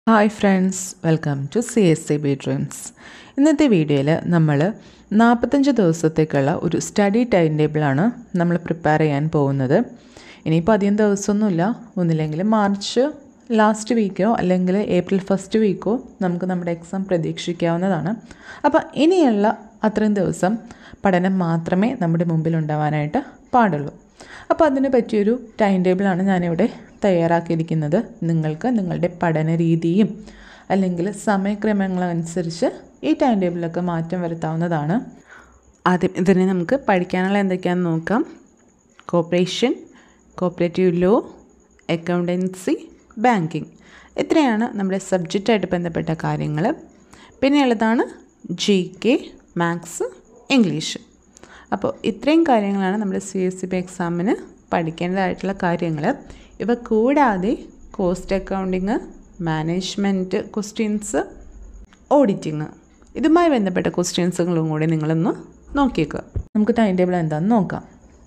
hi friends welcome to C S C B dreams ഇന്നത്തെ വീഡിയോയിൽ നമ്മൾ നാൽപ്പത്തഞ്ച് ദിവസത്തേക്കുള്ള ഒരു സ്റ്റഡി ടൈം ടേബിളാണ് നമ്മൾ പ്രിപ്പയർ ചെയ്യാൻ പോകുന്നത് ഇനിയിപ്പോൾ അധികം ദിവസമൊന്നുമില്ല ഒന്നില്ലെങ്കിൽ മാർച്ച് ലാസ്റ്റ് വീക്കോ അല്ലെങ്കിൽ ഏപ്രിൽ ഫസ്റ്റ് വീക്കോ നമുക്ക് നമ്മുടെ എക്സാം പ്രതീക്ഷിക്കാവുന്നതാണ് അപ്പോൾ ഇനിയുള്ള അത്രയും ദിവസം പഠനം മാത്രമേ നമ്മുടെ മുമ്പിൽ ഉണ്ടാവാനായിട്ട് പാടുള്ളൂ അപ്പോൾ അതിന് പറ്റിയൊരു ടൈം ടേബിളാണ് ഞാനിവിടെ തയ്യാറാക്കിയിരിക്കുന്നത് നിങ്ങൾക്ക് നിങ്ങളുടെ പഠന രീതിയും അല്ലെങ്കിൽ സമയക്രമങ്ങളനുസരിച്ച് ഈ ടൈം ടേബിളിലൊക്കെ മാറ്റം വരുത്താവുന്നതാണ് ആദ്യം ഇതിനെ നമുക്ക് പഠിക്കാനുള്ള എന്തൊക്കെയാണെന്ന് നോക്കാം cooperation cooperative law accountancy banking ഇത്രയാണ് നമ്മുടെ സബ്ജക്റ്റായിട്ട് ബന്ധപ്പെട്ട കാര്യങ്ങൾ പിന്നെയുള്ളതാണ് ജി കെ മാത്സ് ഇംഗ്ലീഷ് അപ്പോൾ ഇത്രയും കാര്യങ്ങളാണ് നമ്മുടെ സി എസ് സി ബി എക്സാമിന് പഠിക്കേണ്ടതായിട്ടുള്ള കാര്യങ്ങൾ ഇവ കൂടാതെ cost accounting management questions auditing ഇതുമായി ബന്ധപ്പെട്ട ക്വസ്റ്റ്യൻസുകളും കൂടി നിങ്ങളൊന്ന് നോക്കിയേക്കുക നമുക്ക് ടൈം ടേബിൾ എന്താണെന്ന് നോക്കാം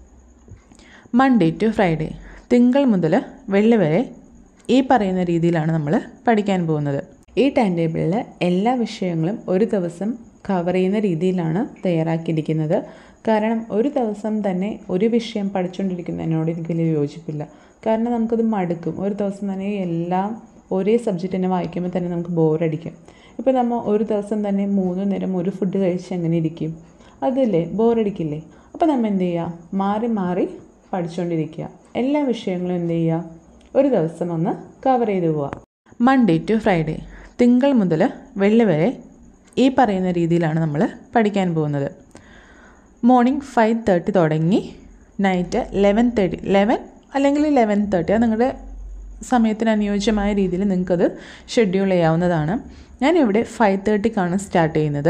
മൺഡേ ടു ഫ്രൈഡേ തിങ്കൾ മുതൽ വെള്ളി വരെ ഈ പറയുന്ന രീതിയിലാണ് നമ്മൾ പഠിക്കാൻ പോകുന്നത് ഈ ടൈം ടേബിളിൽ എല്ലാ വിഷയങ്ങളും ഒരു ദിവസം കവർ ചെയ്യുന്ന രീതിയിലാണ് തയ്യാറാക്കിയിരിക്കുന്നത് കാരണം ഒരു ദിവസം തന്നെ ഒരു വിഷയം പഠിച്ചുകൊണ്ടിരിക്കുന്നതിനോട് എനിക്ക് വലിയ യോജിപ്പില്ല കാരണം നമുക്കത് മടുക്കും ഒരു ദിവസം തന്നെ എല്ലാം ഒരേ സബ്ജക്റ്റ് തന്നെ വായിക്കുമ്പോൾ തന്നെ നമുക്ക് ബോറടിക്കും ഇപ്പോൾ നമ്മൾ ഒരു ദിവസം തന്നെ മൂന്ന് നേരം ഒരു ഫുഡ് കഴിച്ച് എങ്ങനെ ഇരിക്കും അതല്ലേ ബോറടിക്കില്ലേ അപ്പോൾ നമ്മൾ എന്ത് ചെയ്യുക മാറി മാറി പഠിച്ചുകൊണ്ടിരിക്കുക എല്ലാ വിഷയങ്ങളും എന്ത് ചെയ്യുക ഒരു ദിവസം ഒന്ന് കവർ ചെയ്ത് പോവുക മൺഡേ ടു ഫ്രൈഡേ തിങ്കൾ മുതൽ വെള്ളി വരെ ഈ പറയുന്ന രീതിയിലാണ് നമ്മൾ പഠിക്കാൻ പോകുന്നത് മോർണിംഗ് ഫൈവ് തേർട്ടി തുടങ്ങി നൈറ്റ് ലെവൻ തേർട്ടി ലെവൻ അല്ലെങ്കിൽ ലെവൻ തേർട്ടി അത് നിങ്ങളുടെ സമയത്തിന് അനുയോജ്യമായ രീതിയിൽ നിങ്ങൾക്കത് ഷെഡ്യൂൾ ചെയ്യാവുന്നതാണ് ഞാനിവിടെ ഫൈവ് തേർട്ടിക്കാണ് സ്റ്റാർട്ട് ചെയ്യുന്നത്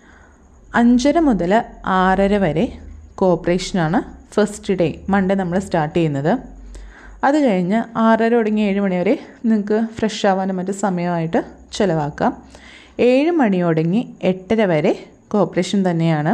അഞ്ചര മുതൽ ആറര വരെ കോപ്പറേഷനാണ് ഫസ്റ്റ് ഡേ മൺഡേ നമ്മൾ സ്റ്റാർട്ട് ചെയ്യുന്നത് അത് കഴിഞ്ഞ് ആറര തുടങ്ങി ഏഴ് മണി വരെ നിങ്ങൾക്ക് ഫ്രഷ് ആവാനും മറ്റ് സമയമായിട്ട് ചിലവാക്കാം ഏഴ് മണി തുടങ്ങി എട്ടര വരെ കോപ്പറേഷൻ തന്നെയാണ്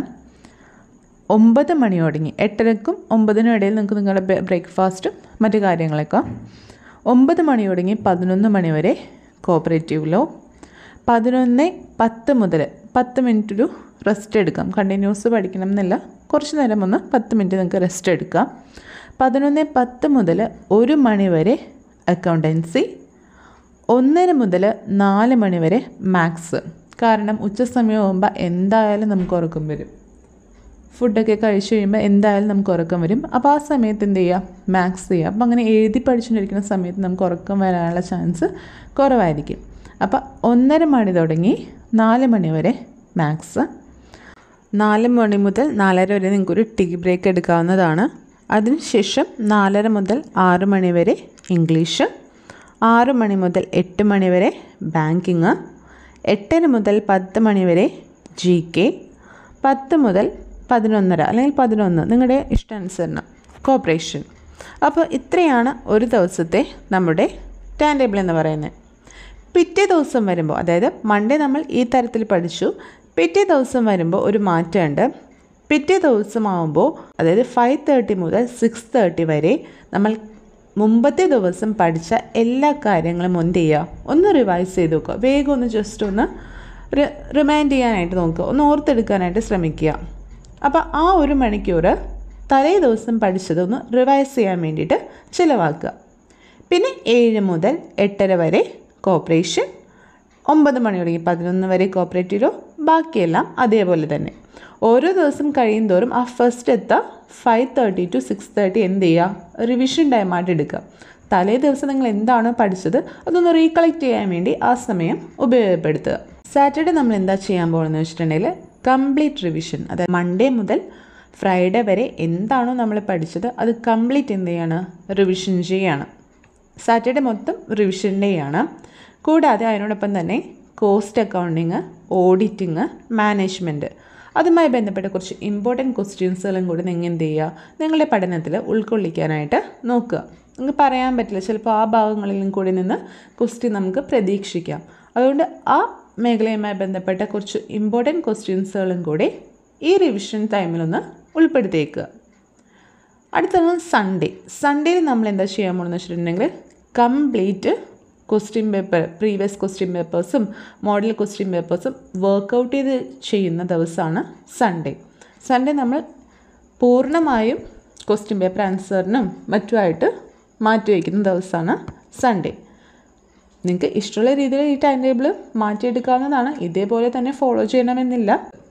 ഒമ്പത് മണി തുടങ്ങി എട്ടരക്കും ഒമ്പതിനും ഇടയിൽ നിങ്ങൾക്ക് നിങ്ങളുടെ ബ്രേക്ക്ഫാസ്റ്റും മറ്റു കാര്യങ്ങളൊക്കെ ഒമ്പത് മണി തുടങ്ങി പതിനൊന്ന് മണി വരെ കോപ്പറേറ്റീവ് ലോ പതിനൊന്ന് പത്ത് മുതൽ പത്ത് മിനിറ്റ് ഒരു റെസ്റ്റ് എടുക്കാം കണ്ടിന്യൂസ് പഠിക്കണം എന്നില്ല കുറച്ച് നേരം ഒന്ന് പത്ത് മിനിറ്റ് നിങ്ങൾക്ക് റെസ്റ്റ് എടുക്കാം പതിനൊന്ന് പത്ത് മുതൽ ഒരു മണി വരെ അക്കൗണ്ടൻസി ഒന്നര മുതൽ നാല് മണി വരെ മാത്സ് കാരണം ഉച്ച സമയമാകുമ്പോൾ എന്തായാലും നമുക്ക് ഉറക്കം വരും ഫുഡൊക്കെ കഴിച്ചു കഴിയുമ്പോൾ എന്തായാലും നമുക്ക് ഉറക്കം വരും അപ്പോൾ ആ സമയത്ത് എന്ത് ചെയ്യുക മാത്സ് ചെയ്യുക അപ്പോൾ അങ്ങനെ എഴുതി പഠിച്ചുകൊണ്ടിരിക്കുന്ന സമയത്ത് നമുക്ക് ഉറക്കം വരാനുള്ള ചാൻസ് കുറവായിരിക്കും അപ്പോൾ ഒന്നര മണി തുടങ്ങി നാല് മണി വരെ മാത്സ് നാല് മണി മുതൽ നാലര വരെ നിങ്ങൾക്കൊരു ടീ ബ്രേക്ക് എടുക്കാവുന്നതാണ് അതിനുശേഷം നാലര മുതൽ ആറ് മണി വരെ ഇംഗ്ലീഷ് ആറ് മണി മുതൽ എട്ട് മണി വരെ ബാങ്കിങ് എട്ടര മുതൽ പത്ത് മണി വരെ ജി കെ പത്ത് മുതൽ പതിനൊന്നര അല്ലെങ്കിൽ പതിനൊന്ന് നിങ്ങളുടെ ഇഷ്ടാനുസരണം കോപ്പറേഷൻ അപ്പോൾ ഇത്രയാണ് ഒരു ദിവസത്തെ നമ്മുടെ ടൈം ടേബിൾ എന്ന് പറയുന്നത് പിറ്റേ ദിവസം വരുമ്പോൾ അതായത് മൺഡേ നമ്മൾ ഈ തരത്തിൽ പഠിച്ചു പിറ്റേ ദിവസം വരുമ്പോൾ ഒരു മാറ്റമുണ്ട് പിറ്റേ ദിവസമാകുമ്പോൾ അതായത് ഫൈവ് തേർട്ടി മുതൽ സിക്സ് തേർട്ടി വരെ നമ്മൾ മുമ്പത്തെ ദിവസം പഠിച്ച എല്ലാ കാര്യങ്ങളും എന്ത് ചെയ്യുക ഒന്ന് റിവൈസ് ചെയ്ത് നോക്കുക വേഗം ഒന്ന് ജസ്റ്റ് ഒന്ന് റിമൈൻഡ് ചെയ്യാനായിട്ട് നോക്കുക ഒന്ന് ഓർത്തെടുക്കാനായിട്ട് ശ്രമിക്കുക അപ്പോൾ ആ ഒരു മണിക്കൂർ തലേ ദിവസം പഠിച്ചതൊന്ന് റിവൈസ് ചെയ്യാൻ വേണ്ടിയിട്ട് ചിലവാക്കുക പിന്നെ ഏഴ് മുതൽ എട്ടര വരെ കോപ്പറേഷൻ ഒമ്പത് മണി തുടങ്ങി പതിനൊന്ന് വരെ കോപ്പറേറ്റീവോ ബാക്കിയെല്ലാം അതേപോലെ തന്നെ ഓരോ ദിവസം കഴിയും തോറും ആ ഫസ്റ്റ് എത്ത five thirty to six thirty എന്ത് ചെയ്യുക റിവിഷൻ ടൈമായിട്ട് എടുക്കുക തലേ ദിവസം നിങ്ങൾ എന്താണോ പഠിച്ചത് അതൊന്ന് റീകളക്ട് ചെയ്യാൻ വേണ്ടി ആ സമയം ഉപയോഗപ്പെടുത്തുക സാറ്റർഡേ നമ്മൾ എന്താ ചെയ്യാൻ പോകുന്നത് വെച്ചിട്ടുണ്ടെങ്കിൽ കംപ്ലീറ്റ് റിവിഷൻ അതായത് മൺഡേ മുതൽ ഫ്രൈഡേ വരെ എന്താണോ നമ്മൾ പഠിച്ചത് അത് കംപ്ലീറ്റ് എന്ത് ചെയ്യാണ് റിവിഷൻ ചെയ്യാണ് സാറ്റർഡേ മൊത്തം റിവിഷൻ ഡേ ആണ് കൂടാതെ അതിനോടൊപ്പം തന്നെ കോസ്റ്റ് അക്കൗണ്ടിങ് ഓഡിറ്റിങ് മാനേജ്മെൻറ്റ് അതുമായി ബന്ധപ്പെട്ട കുറച്ച് ഇമ്പോർട്ടൻറ്റ് ക്വസ്റ്റ്യൻസുകളും കൂടി നിങ്ങൾ എന്ത് ചെയ്യുക നിങ്ങളുടെ പഠനത്തിൽ ഉൾക്കൊള്ളിക്കാനായിട്ട് നോക്കുക നിങ്ങൾക്ക് പറയാൻ പറ്റില്ല ചിലപ്പോൾ ആ ഭാഗങ്ങളിലും കൂടി നിന്ന് ക്വസ്റ്റ്യൻ നമുക്ക് പ്രതീക്ഷിക്കാം അതുകൊണ്ട് ആ മേഖലയുമായി ബന്ധപ്പെട്ട കുറച്ച് ഇമ്പോർട്ടൻറ്റ് ക്വസ്റ്റ്യൻസുകളും കൂടി ഈ റിവിഷൻ ടൈമിലൊന്ന് ഉൾപ്പെടുത്തിയേക്കുക അടുത്തത് സൺഡേ സൺഡേയിൽ നമ്മൾ എന്താ ചെയ്യാൻ പോകുന്നത് വെച്ചിട്ടുണ്ടെങ്കിൽ complete question paper previous question പേപ്പേഴ്സും മോഡൽ ക്വസ്റ്റ്യൻ പേപ്പേഴ്സും വർക്കൗട്ട് ചെയ്ത് ചെയ്യുന്ന ദിവസമാണ് സൺഡേ സൺഡേ നമ്മൾ പൂർണ്ണമായും ക്വസ്റ്റ്യൻ പേപ്പർ ആൻസറിനും മറ്റുമായിട്ട് മാറ്റിവെക്കുന്ന ദിവസമാണ് സൺഡേ നിങ്ങൾക്ക് ഇഷ്ടമുള്ള രീതിയിൽ ഈ ടൈം ടേബിൾ മാറ്റിയെടുക്കാവുന്നതാണ് ഇതേപോലെ തന്നെ ഫോളോ ചെയ്യണമെന്നില്ല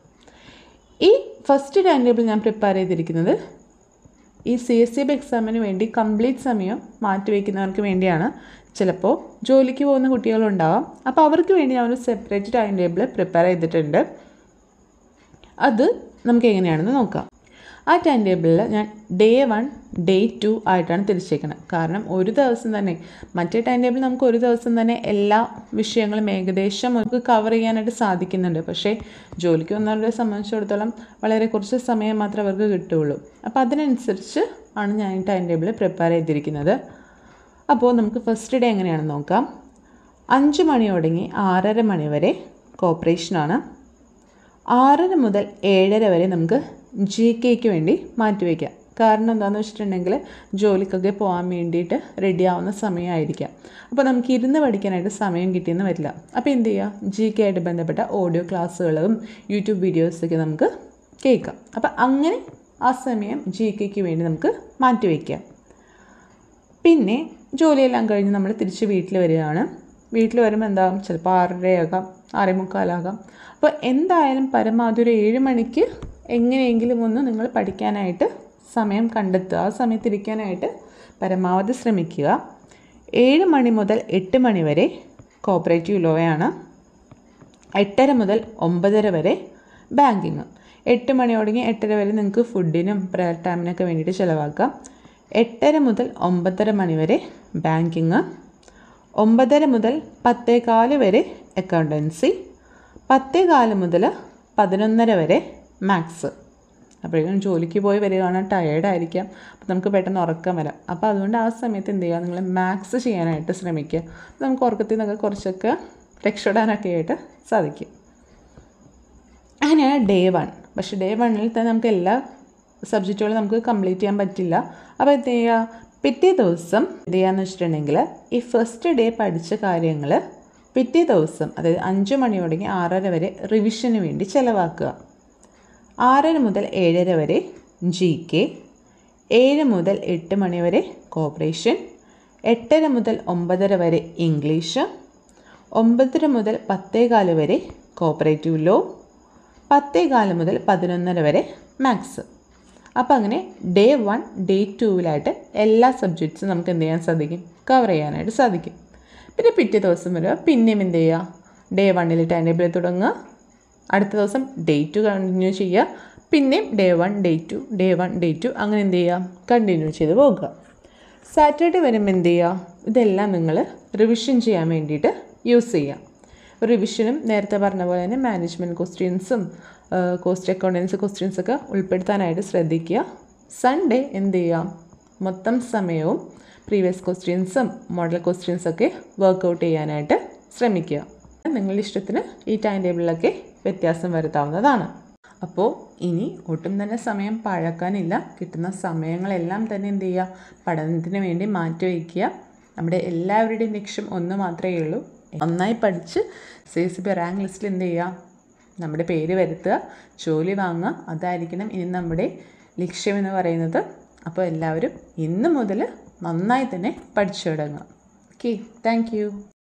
ഈ ഫസ്റ്റ് ടൈം ടേബിൾ ഞാൻ പ്രിപ്പയർ ചെയ്തിരിക്കുന്നത് ഈ സി എസ് സി ബി എക്സാമിന് വേണ്ടി കംപ്ലീറ്റ് സമയം മാറ്റിവെക്കുന്നവർക്ക് വേണ്ടിയാണ് ചിലപ്പോൾ ജോലിക്ക് പോകുന്ന കുട്ടികളുണ്ടാവാം അപ്പോൾ അവർക്ക് വേണ്ടി ഞാൻ ഒരു സെപ്പറേറ്റ് ടൈം ടേബിൾ പ്രിപ്പയർ ചെയ്തിട്ടുണ്ട് അത് നമുക്ക് എങ്ങനെയാണെന്ന് നോക്കാം ആ ടൈം ടേബിളിൽ ഞാൻ ഡേ വൺ ഡേ ടു ആയിട്ടാണ് തിരിച്ചേക്കുന്നത് കാരണം ഒരു ദിവസം തന്നെ മറ്റേ ടൈം ടേബിൾ നമുക്ക് ഒരു ദിവസം തന്നെ എല്ലാ വിഷയങ്ങളും ഏകദേശം നമുക്ക് കവർ ചെയ്യാനായിട്ട് സാധിക്കുന്നുണ്ട് പക്ഷേ ജോലിക്ക് വന്നവരെ സംബന്ധിച്ചിടത്തോളം വളരെ കുറച്ച് സമയം മാത്രമേ അവർക്ക് കിട്ടുകയുള്ളൂ അപ്പോൾ അതിനനുസരിച്ച് ആണ് ഞാൻ ഈ ടൈം ടേബിൾ പ്രിപ്പയർ ചെയ്തിരിക്കുന്നത് അപ്പോൾ നമുക്ക് ഫസ്റ്റ് ഡേ എങ്ങനെയാണെന്ന് നോക്കാം അഞ്ച് മണി തുടങ്ങി ആറര മണി വരെ കോപ്പറേഷനാണ് ആറര മുതൽ ഏഴര വരെ നമുക്ക് ജി കെക്ക് വേണ്ടി മാറ്റിവെക്കാം കാരണം എന്താണെന്ന് വെച്ചിട്ടുണ്ടെങ്കിൽ ജോലിക്കൊക്കെ പോകാൻ വേണ്ടിയിട്ട് റെഡി ആവുന്ന സമയമായിരിക്കാം അപ്പോൾ നമുക്ക് ഇരുന്ന് പഠിക്കാനായിട്ട് സമയം കിട്ടിയെന്ന് വരില്ല അപ്പോൾ എന്ത് ചെയ്യുക ജി കെ ആയിട്ട് ബന്ധപ്പെട്ട ഓഡിയോ ക്ലാസ്സുകളും യൂട്യൂബ് വീഡിയോസൊക്കെ നമുക്ക് കേൾക്കാം അപ്പോൾ അങ്ങനെ ആ സമയം ജി കെക്ക് വേണ്ടി നമുക്ക് മാറ്റിവെക്കാം പിന്നെ ജോലിയെല്ലാം കഴിഞ്ഞ് നമ്മൾ തിരിച്ച് വീട്ടിൽ വരികയാണ് വീട്ടിൽ വരുമ്പോൾ എന്താകും ചിലപ്പോൾ ആറരയാകാം ആറേ മുക്കാലാകാം അപ്പോൾ എന്തായാലും പരമാവധി ഒരു ഏഴ് മണിക്ക് എങ്ങനെയെങ്കിലും ഒന്ന് നിങ്ങൾ പഠിക്കാനായിട്ട് സമയം കണ്ടെത്തുക ആ സമയത്ത് ഇരിക്കാനായിട്ട് പരമാവധി ശ്രമിക്കുക ഏഴ് മണി മുതൽ എട്ട് മണി വരെ കോപ്പറേറ്റീവ് ലോയാണ് എട്ടര മുതൽ ഒമ്പതര വരെ ബാങ്കിങ് എട്ട് മണി തുടങ്ങി എട്ടര വരെ നിങ്ങൾക്ക് ഫുഡിനും പ്രയർ ടൈമിനൊക്കെ വേണ്ടിയിട്ട് ചിലവാക്കാം എട്ടര മുതൽ ഒമ്പതര മണി വരെ ബാങ്കിങ് ഒമ്പതര മുതൽ പത്തേകാല് വരെ അക്കൗണ്ടൻസി പത്തേകാല് മുതൽ പതിനൊന്നര വരെ മാത്സ് അപ്പോഴേക്കും ജോലിക്ക് പോയി വരികയാണ് ടയേർഡായിരിക്കാം അപ്പോൾ നമുക്ക് പെട്ടെന്ന് ഉറക്കം വരാം അപ്പോൾ അതുകൊണ്ട് ആ സമയത്ത് എന്ത് ചെയ്യുക നിങ്ങൾ മാത്സ് ചെയ്യാനായിട്ട് ശ്രമിക്കുക നമുക്ക് ഉറക്കത്തിൽ നിന്നൊക്കെ കുറച്ചൊക്കെ രക്ഷപ്പെടാനൊക്കെ ആയിട്ട് സാധിക്കും അങ്ങനെയാണ് ഡേ വൺ പക്ഷേ ഡേ വണ്ണിൽ തന്നെ നമുക്ക് എല്ലാ സബ്ജക്റ്റുകളും നമുക്ക് കംപ്ലീറ്റ് ചെയ്യാൻ പറ്റില്ല അപ്പോൾ എന്ത് ചെയ്യുക പിറ്റേ ദിവസം എന്ത് ചെയ്യാന്ന് വെച്ചിട്ടുണ്ടെങ്കിൽ ഈ ഫസ്റ്റ് ഡേ പഠിച്ച കാര്യങ്ങൾ പിറ്റേ ദിവസം അതായത് അഞ്ച് മണി തുടങ്ങി ആറര വരെ റിവിഷന് വേണ്ടി ചിലവാക്കുക ആറര മുതൽ ഏഴര വരെ ജി കെ ഏഴ് മുതൽ എട്ട് മണി വരെ കോപ്പറേഷൻ എട്ടര മുതൽ ഒമ്പതര വരെ ഇംഗ്ലീഷ് ഒമ്പതര മുതൽ പത്തേകാല് വരെ കോപ്പറേറ്റീവ് ലോ പത്തേകാല് മുതൽ പതിനൊന്നര വരെ മാത്സ് അപ്പോൾ അങ്ങനെ ഡേ വൺ ഡേ ടൂവിലായിട്ട് എല്ലാ സബ്ജക്ട്സും നമുക്ക് എന്ത് ചെയ്യാൻ സാധിക്കും കവർ ചെയ്യാനായിട്ട് സാധിക്കും പിന്നെ പിറ്റേ ദിവസം വരിക പിന്നെയും എന്ത് ചെയ്യുക ഡേ വണ്ണിൽ ടൈം ടേബിൾ തുടങ്ങുക അടുത്ത ദിവസം ഡേ ടു കണ്ടിന്യൂ ചെയ്യുക പിന്നെയും day one day two day one day two അങ്ങനെ എന്ത് ചെയ്യുക കണ്ടിന്യൂ ചെയ്ത് പോകുക സാറ്റർഡേ വരുമ്പോൾ എന്ത് ചെയ്യുക ഇതെല്ലാം നിങ്ങൾ റിവിഷൻ ചെയ്യാൻ വേണ്ടിയിട്ട് യൂസ് ചെയ്യാം റിവിഷനും നേരത്തെ പറഞ്ഞ പോലെ തന്നെ മാനേജ്മെൻറ്റ് ക്വസ്റ്റ്യൻസും കോസ്റ്റ് അക്കൗണ്ടൻസി ക്വസ്റ്റ്യൻസൊക്കെ ഉൾപ്പെടുത്താനായിട്ട് ശ്രദ്ധിക്കുക സൺഡേ എന്ത് ചെയ്യാം മൊത്തം സമയവും പ്രീവിയസ് ക്വസ്റ്റ്യൻസും മോഡൽ ക്വസ്റ്റ്യൻസൊക്കെ വർക്കൗട്ട് ചെയ്യാനായിട്ട് ശ്രമിക്കുക നിങ്ങളുടെ ഇഷ്ടത്തിന് ഈ ടൈം ടേബിളിലൊക്കെ വ്യത്യാസം വരുത്താവുന്നതാണ് അപ്പോൾ ഇനി ഒട്ടും തന്നെ സമയം പാഴാക്കാനില്ല കിട്ടുന്ന സമയങ്ങളെല്ലാം തന്നെ എന്ത് ചെയ്യുക പഠനത്തിന് വേണ്ടി മാറ്റിവെക്കുക നമ്മുടെ എല്ലാവരുടെയും ലക്ഷ്യം ഒന്ന് മാത്രമേ ഉള്ളൂ നന്നായി പഠിച്ച് സി എസ് ബി റാങ്ക് ലിസ്റ്റിൽ എന്ത് ചെയ്യുക നമ്മുടെ പേര് വരുത്തുക ജോലി വാങ്ങുക അതായിരിക്കണം ഇനി നമ്മുടെ ലക്ഷ്യമെന്ന് പറയുന്നത് അപ്പോൾ എല്ലാവരും ഇന്ന് മുതൽ നന്നായി തന്നെ പഠിച്ചു തുടങ്ങുക ഓക്കെ താങ്ക്